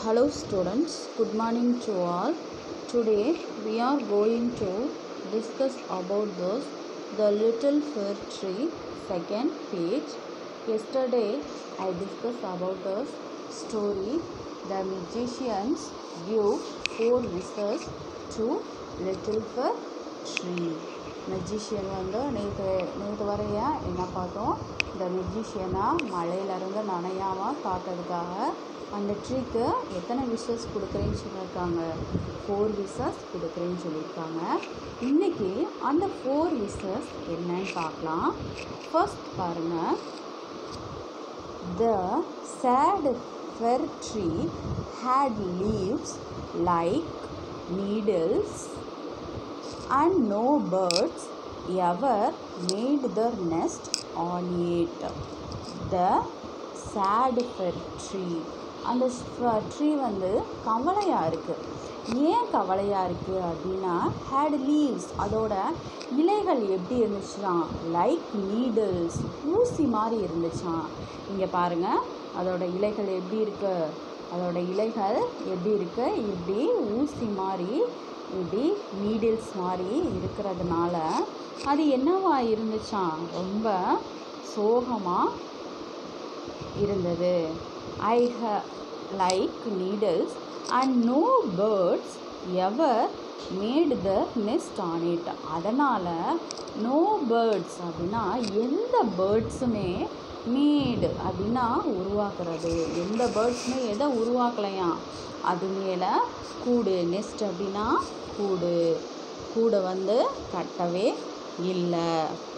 Hello students, good morning to all. Today we are going to discuss about this the little fir tree second page. Yesterday I discussed about the story the magicians give four wishes to little fir tree. Magician வந்து நேற்று நேற்று வரைய என்ன பார்த்தோம் இந்த மெஜிஷியனாக மழையிலேருந்து நனையாமல் காத்ததுக்காக அந்த ட்ரீக்கு எத்தனை wishes கொடுக்குறேன்னு சொல்லியிருக்காங்க ஃபோர் விஷஸ் கொடுக்குறேன்னு சொல்லியிருக்காங்க இன்றைக்கி அந்த ஃபோர் விஷஸ் என்னன்னு பார்க்கலாம் ஃபர்ஸ்ட் பாருங்கள் the sad fir tree had leaves like needles and no birds ever made their nest on it. The sad fir tree அந்த ட்ரீ வந்து கவலையாக இருக்குது ஏன் கவலையாக இருக்குது அப்படின்னா ஹேட் லீவ்ஸ் அதோட இலைகள் எப்படி இருந்துச்சுன்னா லைக் நீடில்ஸ் ஊசி மாதிரி இருந்துச்சான் இங்கே பாருங்கள் அதோட இலைகள் எப்படி இருக்கு அதோட இலைகள் எப்படி இருக்கு இப்படி ஊசி மாதிரி இப்படி நீடில்ஸ் மாதிரி இருக்கிறதுனால அது என்னவா இருந்துச்சான் ரொம்ப சோகமாக இருந்தது I ha like needles and no birds ever made the nest on it அதனால் நோ பேர்ட்ஸ் அப்படின்னா எந்த பேர்ட்ஸுமே மேடு அப்படின்னா உருவாக்குறது எந்த பேர்ட்ஸுமே எதை உருவாக்கலையாம் அது மேலே கூடு நெஸ்ட் அப்படின்னா கூடு கூடை வந்து கட்டவே இல்லை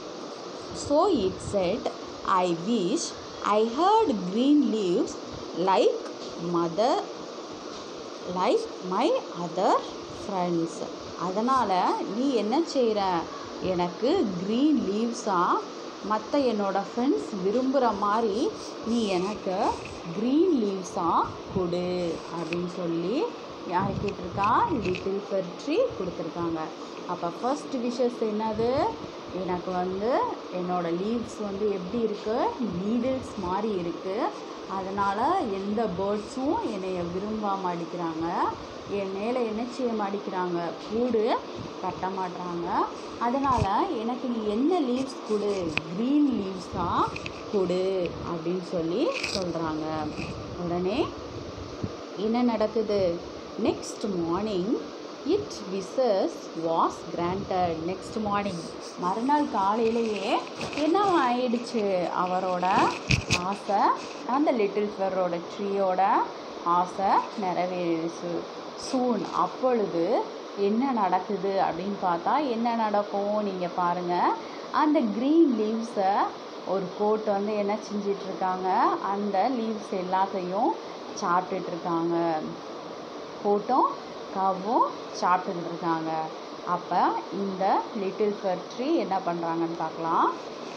so it said I wish I had green leaves like mother like my other friends அதனால் நீ என்ன செய்கிற எனக்கு க்ரீன் லீவ்ஸாக மற்ற என்னோடய ஃப்ரெண்ட்ஸ் விரும்புகிற மாதிரி நீ எனக்கு க்ரீன் லீவ்ஸாக கொடு அப்படின்னு சொல்லி யார் கேட்டிருக்கா லிட்டில் ஃபர் ட்ரீ கொடுத்துருக்காங்க அப்போ ஃபர்ஸ்ட் விஷஸ் என்னது எனக்கு வந்து என்னோடய லீவ்ஸ் வந்து எப்படி இருக்குது நீடில்ஸ் மாதிரி இருக்குது அதனால் எந்த பேர்ட்ஸும் என்னைய விரும்பாமல் அடிக்கிறாங்க என் மேலே என்ன செய்ய மாட்டேங்கிறாங்க கூடு கட்ட மாட்டுறாங்க அதனால் எனக்கு நீ என்ன லீவ்ஸ் கொடு க்ரீன் லீவ்ஸாக கொடு அப்படின்னு சொல்லி சொல்கிறாங்க உடனே என்ன நடக்குது next morning it wishes was granted next morning மறுநாள் காலையிலேயே என்ன ஆயிடுச்சு அவரோட ஆசை அந்த லிட்டில் ஃபெரோட ட்ரீயோட ஆசை நிறைவேறிடுச்சு சூன் அப்பொழுது என்ன நடக்குது அப்படின்னு பார்த்தா என்ன நடக்கும் நீங்கள் பாருங்கள் அந்த க்ரீன் லீவ்ஸை ஒரு கோட் வந்து என்ன செஞ்சிட்ருக்காங்க அந்த லீவ்ஸ் எல்லாத்தையும் சாப்பிட்டுட்ருக்காங்க கோட்டும் கவ்வும் சாப்பிட்டுக்கிட்டு இருக்காங்க அப்போ இந்த லிட்டில் ஃபர் ட்ரீ என்ன பண்ணுறாங்கன்னு பார்க்கலாம்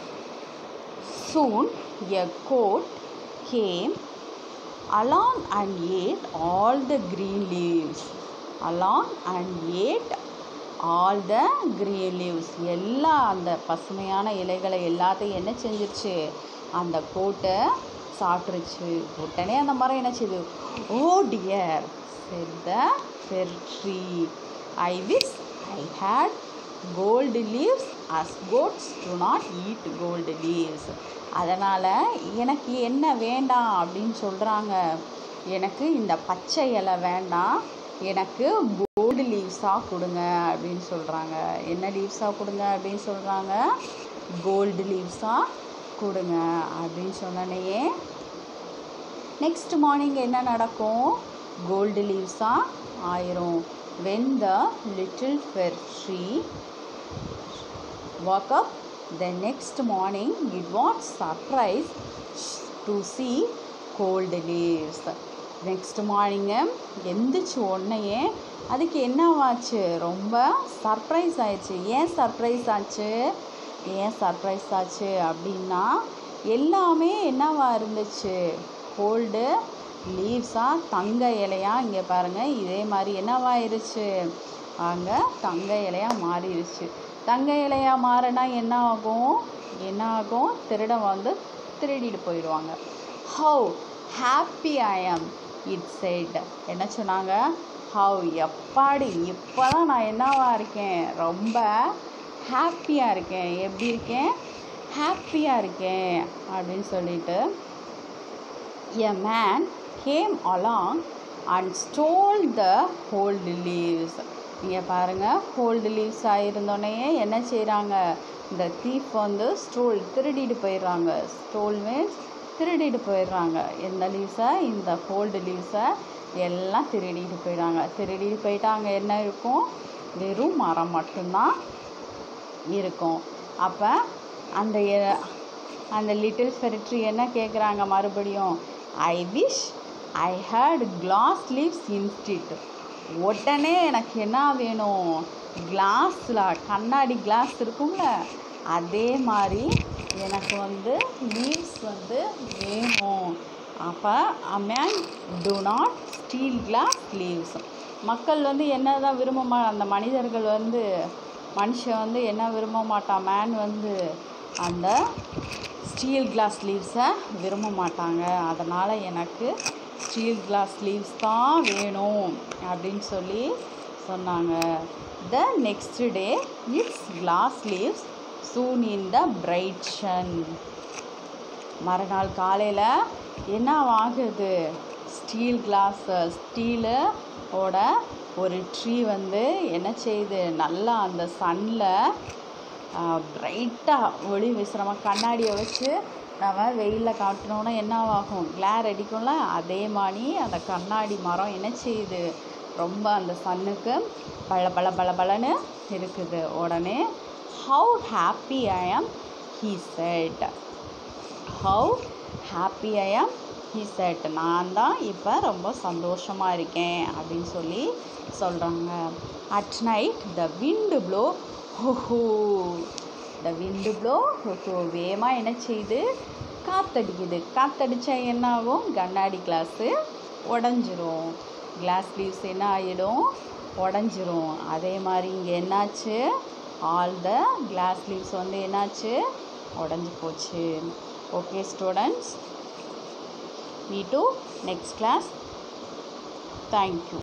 soon a goat came along and ate all the green leaves along and ate all the green leaves எல்லா அந்த பசுமையான இலைகளை எல்லாத்தையும் என்ன செஞ்சிருச்சு அந்த கோட்டை சாப்பிட்ருச்சு உடனே அந்த மரம் என்ன செய்யுது oh dear said the fir tree i wish i had gold leaves as goats do not eat gold leaves அதனால் எனக்கு என்ன வேண்டாம் அப்படின்னு சொல்கிறாங்க எனக்கு இந்த பச்சை இலை வேண்டாம் எனக்கு கோல்டு லீவ்ஸாக கொடுங்க அப்படின்னு சொல்கிறாங்க என்ன லீவ்ஸாக கொடுங்க அப்படின்னு சொல்கிறாங்க கோல்டு லீவ்ஸாக கொடுங்க அப்படின்னு சொன்னனையே நெக்ஸ்ட் மார்னிங் என்ன நடக்கும் கோல்டு லீவ்ஸாக ஆயிரும் when the little fir tree woke up the next morning it was surprised to see cold leaves next morning எந்திரிச்சு உடனேயே அதுக்கு என்னவாச்சு ரொம்ப சர்ப்ரைஸ் ஆயிடுச்சு ஏன் சர்ப்ரைஸ் ஆச்சு ஏன் சர்ப்ரைஸ் ஆச்சு அப்படின்னா எல்லாமே என்னவா இருந்துச்சு கோல்டு லீவ்ஸாக தங்க இலையாக இங்கே பாருங்கள் இதே மாதிரி என்னவாயிருச்சு அங்கே தங்க இலையாக மாறிடுச்சு தங்க இலையாக மாறினா என்ன ஆகும் என்ன ஆகும் திருடன் வந்து திருடிட்டு போயிடுவாங்க ஹவு ஹாப்பி ஐ ஆம் இட் said என்ன சொன்னாங்க ஹவ் எப்பாடி இப்போ தான் நான் என்னவா இருக்கேன் ரொம்ப ஹாப்பியாக இருக்கேன் எப்படி இருக்கேன் ஹாப்பியாக இருக்கேன் அப்படின்னு சொல்லிட்டு a man came along and stole the old leaves இங்கே பாருங்கள் ஹோல்டு லீவ்ஸ் ஆகிருந்தோடனே என்ன செய்கிறாங்க இந்த தீஃப் வந்து ஸ்டோல் திருடிட்டு போயிடுறாங்க ஸ்டோல் மீன்ஸ் திருடிட்டு போயிடுறாங்க எந்த லீவ்ஸை இந்த ஹோல்டு லீவ்ஸை எல்லாம் திருடிட்டு போயிடுறாங்க திருடிட்டு போயிட்டாங்க என்ன இருக்கும் வெறும் மரம் மட்டும்தான் இருக்கும் அப்போ அந்த எ- அந்த லிட்டில் ஃபெரிட்ரி என்ன கேட்குறாங்க மறுபடியும் I wish I had glass leaves instead உடனே எனக்கு என்ன வேணும் கிளாஸில் கண்ணாடி கிளாஸ் இருக்கும்ல அதே மாதிரி எனக்கு வந்து லீவ்ஸ் வந்து வேணும் அப்போ men do not steal glass leaves மக்கள் வந்து என்ன தான் விரும்ப மா அந்த மனிதர்கள் வந்து மனுஷன் வந்து என்ன விரும்ப மாட்டான் மேன் வந்து அந்த ஸ்டீல் கிளாஸ் லீவ்ஸை விரும்ப மாட்டாங்க அதனால் எனக்கு ஸ்டீல் கிளாஸ் லீவ்ஸ் தான் வேணும் அப்படின்னு சொல்லி சொன்னாங்க the next day its glass leaves shone in the bright sun மறுநாள் காலையில் என்ன ஆகுது ஸ்டீல் கிளாஸ் ஸ்டீலு ஓட ஒரு ட்ரீ வந்து என்ன செய்யுது நல்லா அந்த சன்னில் பிரைட்டாக ஒளி வீசுகிறோமா கண்ணாடியை வச்சு நம்ம வெயிலில் காட்டினோன்னா என்ன ஆகும் கிளார் அடிக்கும்ல அதே மாதிரி அந்த கண்ணாடி மரம் என்ன செய்யுது ரொம்ப அந்த சன்னுக்கு பள பள பள பளன்னு இருக்குது உடனே how happy I am he said how happy I am he set நான் தான் இப்போ ரொம்ப சந்தோஷமாக இருக்கேன் அப்படின்னு சொல்லி சொல்கிறாங்க at night the wind blow ho ho the wind blow ho ho வேகமாக என்ன செய்யுது காத்தடிக்குது காத்தடிச்சா என்ன ஆகும் கண்ணாடி கிளாஸு உடஞ்சிரும் கிளாஸ் லீவ்ஸ் என்ன ஆகிடும் உடஞ்சிரும் அதே மாதிரி இங்கே என்னாச்சு ஆல் த கிளாஸ் லீவ்ஸ் வந்து என்னாச்சு உடஞ்சி போச்சு okay students meet you next class thank you